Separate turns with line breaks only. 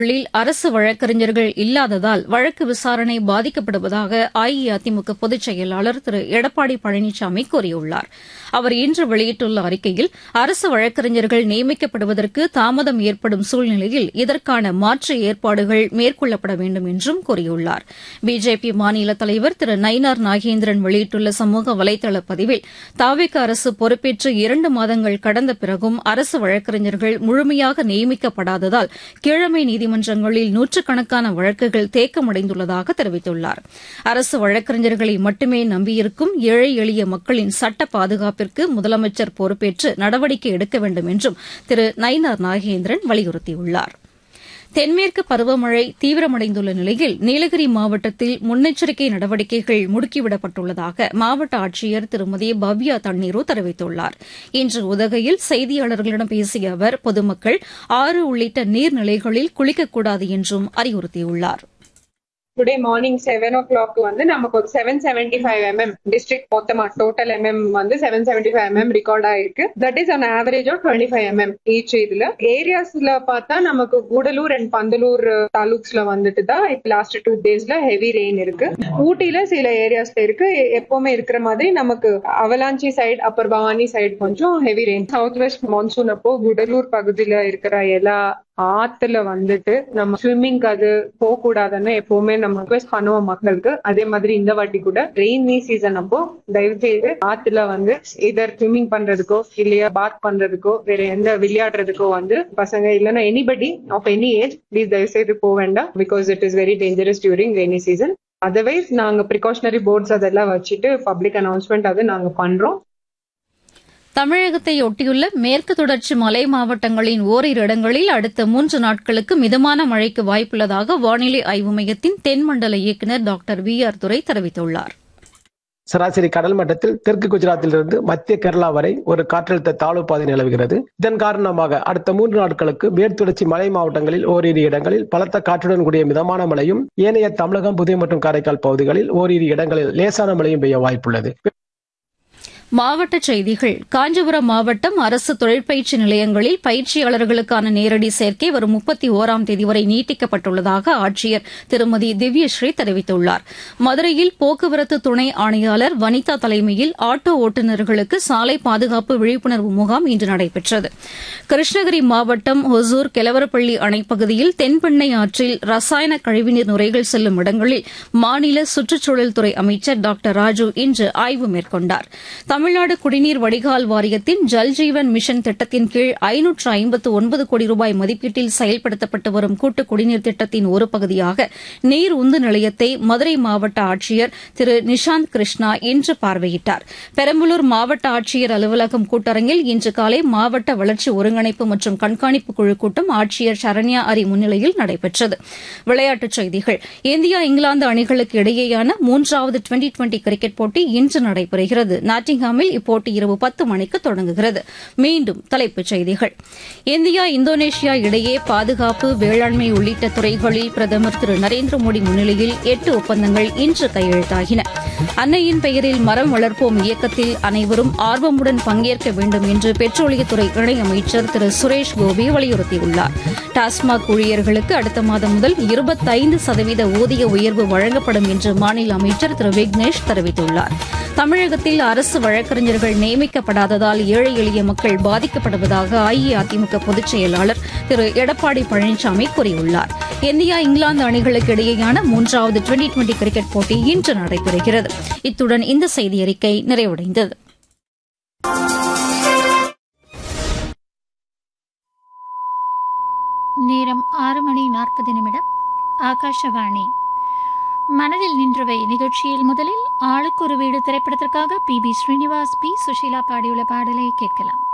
களில் அரசு வழக்கறிஞர்கள் இல்லாததால் வழக்கு விசாரணை பாதிக்கப்படுவதாக அஇஅதிமுக பொதுச் செயலாளர் திரு எடப்பாடி பழனிசாமி கூறியுள்ளார் அவர் இன்று வெளியிட்டுள்ள அறிக்கையில் அரசு வழக்கறிஞர்கள் நியமிக்கப்படுவதற்கு தாமதம் ஏற்படும் சூழ்நிலையில் இதற்கான மாற்று ஏற்பாடுகள் மேற்கொள்ளப்பட வேண்டும் என்றும் கூறியுள்ளார் பிஜேபி மாநில தலைவர் திரு நயினார் நாகேந்திரன் வெளியிட்டுள்ள சமூக வலைதள பதிவில் தாவேக அரசு பொறுப்பேற்று இரண்டு மாதங்கள் கடந்த பிறகும் அரசு வழக்கறிஞர்கள் முழுமையாக நியமிக்கப்படாததால் கீழமை நீதிமன்றங்களில் நூற்றுக்கணக்கான வழக்குகள் தேக்கமடைந்துள்ளதாக தெரிவித்துள்ளார் அரசு வழக்கறிஞர்களை மட்டுமே நம்பியிருக்கும் ஏழை எளிய மக்களின் சட்ட பாதுகாப்பிற்கு முதலமைச்சர் பொறுப்பேற்று நடவடிக்கை எடுக்க வேண்டும் என்றும் திரு நயினார் நாகேந்திரன் வலியுறுத்தியுள்ளார் தென்மேற்கு பருவமழை தீவிரமடைந்துள்ள நிலையில் நீலகிரி மாவட்டத்தில் முன்னெச்சரிக்கை நடவடிக்கைகள் முடுக்கிவிடப்பட்டுள்ளதாக மாவட்ட ஆட்சியர் திருமதி பவ்யா தண்ணீரு தெரிவித்துள்ளார் இன்று உதகையில் செய்தியாளர்களிடம் பேசிய அவர் பொதுமக்கள் ஆறு உள்ளிட்ட நீர்நிலைகளில் குளிக்கக்கூடாது என்றும் அறிவுறுத்தியுள்ளார்
today morning seven o'clock வந்து நமக்கு ஒரு seven seventy five mm district மொத்தமா டோட்டல் எம்எம் வந்து seven seventy five mm record ஆயிருக்கு that is on average of twenty five mm each இதுல ஏரியாஸ்ல பார்த்தா நமக்கு கூடலூர் அண்ட் பந்தலூர் தாலுக்ஸ்ல வந்துட்டு தான் இப்போ லாஸ்ட் டூ டேஸ்ல ஹெவி ரெயின் இருக்கு ஊட்டில சில ஏரியாஸ்ல இருக்கு எப்பவுமே இருக்கிற மாதிரி நமக்கு Avalanche side upper Bhavani side கொஞ்சம் heavy rain south west monsoon அப்போ குடலூர் பகுதியில இருக்கிற எல்லா ஆத்துல வந்துட்டு நம்ம ஸ்விம்மிங் அது போக கூடாதுன்னு எப்பவுமே நம்ம ரிக்வெஸ்ட் பண்ணுவோம் மக்களுக்கு அதே மாதிரி இந்த வாட்டி கூட ரெயினி சீசன் அப்போ தயவு செய்து ஆத்துல வந்து இதர் ஸ்விம்மிங் பண்றதுக்கோ இல்லையா பாத் பண்றதுக்கோ வேற எந்த விளையாடுறதுக்கோ வந்து பசங்க இல்லைன்னா anybody of any age please தயவு செய்து போக வேண்டாம் because it is very dangerous during rainy season otherwise நாங்க ப்ரிகாஷனரி போர்ட்ஸ் அதெல்லாம் வச்சுட்டு பப்ளிக் அனௌன்ஸ்மெண்ட் அது நாங்க பண்றோம்
தமிழகத்தை ஒட்டியுள்ள மேற்கு தொடர்ச்சி மலை மாவட்டங்களின் ஓரிரு இடங்களில் அடுத்த மூன்று நாட்களுக்கு மிதமான மழைக்கு வாய்ப்புள்ளதாக வானிலை ஆய்வு மையத்தின் தென்மண்டல இயக்குநர் டாக்டர் வி ஆர் துரை தெரிவித்துள்ளார்
சராசரி கடல் மட்டத்தில் தெற்கு குஜராத்திலிருந்து மத்திய கேரளா வரை ஒரு காற்றழுத்த தாழ்வு பாதை நிலவுகிறது இதன் காரணமாக அடுத்த மூன்று நாட்களுக்கு மேற்குத்தொடர்ச்சி மலை மாவட்டங்களில் ஓரிரு இடங்களில் பலத்த காற்றுடன் கூடிய மிதமான மழையும் ஏனைய தமிழகம் புதுவை மற்றும் காரைக்கால் பகுதிகளில் ஓரிரு இடங்களில் லேசான மழையும் பெய்ய வாய்ப்புள்ளது
மாவட்டச் செய்திகள் காஞ்சிபுரம் மாவட்டம் அரசு தொழிற்பயிற்சி நிலையங்களில் பயிற்சியாளர்களுக்கான நேரடி சேர்க்கை வரும் முப்பத்தி ஓராம் தேதி வரை நீட்டிக்கப்பட்டுள்ளதாக ஆட்சியர் திருமதி திவ்யஸ்ரீ தெரிவித்துள்ளார் மதுரையில் போக்குவரத்து துணை ஆணையாளர் வனிதா தலைமையில் ஆட்டோ ஓட்டுநர்களுக்கு சாலை பாதுகாப்பு விழிப்புணர்வு முகாம் இன்று நடைபெற்றது கிருஷ்ணகிரி மாவட்டம் ஒசூர் கெலவரப்பள்ளி அணைப்பகுதியில் தென்பெண்ணை ஆற்றில் ரசாயன கழிவுநீர் நுரைகள் செல்லும் இடங்களில் மாநில சுற்றுச்சூழல் துறை அமைச்சர் டாக்டர் ராஜு இன்று ஆய்வு மேற்கொண்டார் தமிழ்நாடு குடிநீர் வடிகால் வாரியத்தின் ஜல்ஜீவன் மிஷன் திட்டத்தின் கீழ் ஐநூற்று ஐம்பத்து ஒன்பது கோடி ரூபாய் மதிப்பீட்டில் செயல்படுத்தப்பட்டு வரும் கூட்டு குடிநீர் திட்டத்தின் ஒரு பகுதியாக நீர் உந்து நிலையத்தை மதுரை மாவட்ட ஆட்சியர் திரு நிஷாந்த் கிருஷ்ணா இன்று பார்வையிட்டார் பெரம்பலூர் மாவட்ட ஆட்சியர் அலுவலகம் கூட்டரங்கில் இன்று காலை மாவட்ட வளர்ச்சி ஒருங்கிணைப்பு மற்றும் கண்காணிப்பு குழு கூட்டம் ஆட்சியர் சரண்யா அரி முன்னிலையில் நடைபெற்றது விளையாட்டுச் செய்திகள் இந்தியா இங்கிலாந்து அணிகளுக்கு இடையேயான மூன்றாவது டுவெண்டி டுவெண்டி கிரிக்கெட் போட்டி இன்று நடைபெறுகிறது நாட்டிங்ஹாமில் இப்போட்டி இரவு பத்து மணிக்கு தொடங்குகிறது மீண்டும் தலைப்புச் செய்திகள் இந்தியா இந்தோனேஷியா இடையே பாதுகாப்பு வேளாண்மை உள்ளிட்ட துறைகளில் பிரதமர் திரு நரேந்திர மோடி முன்னிலையில் எட்டு ஒப்பந்தங்கள் இன்று கையெழுத்தாகின அன்னையின் பெயரில் மரம் வளர்ப்போம் இயக்கத்தில் அனைவரும் ஆர்வமுடன் பங்கேற்க வேண்டும் என்று பெட்ரோலியத்துறை இணையமைச்சர் திரு சுரேஷ் கோபி வலியுறுத்தியுள்ளார் டாஸ்மாக் ஊழியர்களுக்கு அடுத்த மாதம் முதல் இருபத்தைந்து சதவீத ஊதிய உயர்வு வழங்கப்படும் என்று மாநில அமைச்சர் திரு விக்னேஷ் தெரிவித்துள்ளார் தமிழகத்தில் அரசு வழக்கறிஞர்கள் நியமிக்கப்படாததால் ஏழை எளிய மக்கள் பாதிக்கப்படுவதாக அஇஅதிமுக பொதுச் செயலாளர் திரு எடப்பாடி பழனிசாமி கூறியுள்ளார் இந்தியா இங்கிலாந்து அணிகளுக்கு இடையேயான மூன்றாவது டுவெண்டி டுவெண்டி கிரிக்கெட் போட்டி இன்று நடைபெறுகிறது இத்துடன் இந்த செய்தியறிக்கை நிறைவடைந்தது
நேரம் ஆறு மணி நாற்பது நிமிடம் ஆகாஷவாணி மனதில் நின்றவை நிகழ்ச்சியில் முதலில் ஆளுக்கு ஒரு வீடு திரைப்படத்திற்காக P B Srinivas P Susheela பாடியுள்ள பாடலை கேட்கலாம்